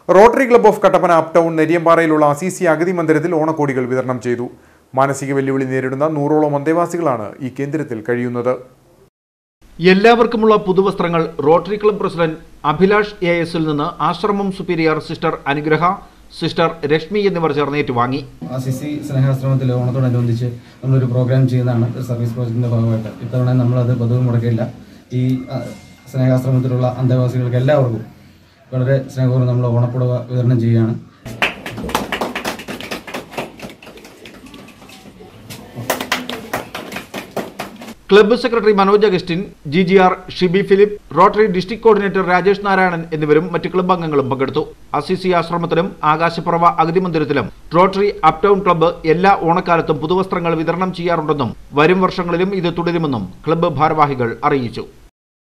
rotary club of Kattappana up town നെരിയമ്പാറയിലുള്ള Assisi അഗതി മന്ദിരത്തിൽ ഓണക്കോടികൾ വിതരണം ചെയ്തു മാനസിക വെല്ലുവിളി നേരിടുന്ന നൂറോളം അന്തേവാസികളാണ് ഈ കേന്ദ്രത്തിൽ കഴിയുന്നത് എല്ലാവർക്കുമുള്ള പുതുവസ്ത്രങ്ങൾ Rotary club president Abhilash A എസിൽ നിന്ന് ആശ്രമം superior sister Anugraha sister Reshmi എന്നിവർ ചേർന്ന് ഏറ്റുവാങ്ങി ആ സി സി സ്നേഹാശ്രമത്തിൽ ഓണത്തോടനുബന്ധിച്ച് നമ്മളൊരു പ്രോഗ്രാം ചെയ്യുന്നതാണ് ഒരു സർവീസ് പ്രോജക്റ്റിന്റെ ഭാഗമായിട്ട് ഇത്തവണ നമ്മളത് പതിവ് മുടക്കില്ല ഈ ആ, സ്നേഹാശ്രമത്തിലുള്ള അന്തേവാസികൾക്ക് എല്ലാവർക്കും വളരെ സ്നേഹപൂർവ്വം നമ്മൾ ഓണപ്പുടവ വിതരണം ചെയ്യുകയാണ് club secretary Manoj Augustine G G R Shibi Philip Rotary district coordinator Rajesh Narayanan എന്നിവരും മറ്റ് ക്ലബ്ബ് അംഗങ്ങളും പങ്കെടുത്തു അസിസി ആശ്രമത്തിലും ആകാശപ്പുറവ അഗതി മന്ദിരത്തിലും റോട്ടറി അപ് ടൗൺ ക്ലബ്ബ് എല്ലാ ഓണക്കാലത്തും പുതുവസ്ത്രങ്ങൾ വിതരണം ചെയ്യാറുണ്ടെന്നും വരും വർഷങ്ങളിലും ഇത് തുടരുമെന്നും ക്ലബ്ബ് ഭാരവാഹികൾ അറിയിച്ചു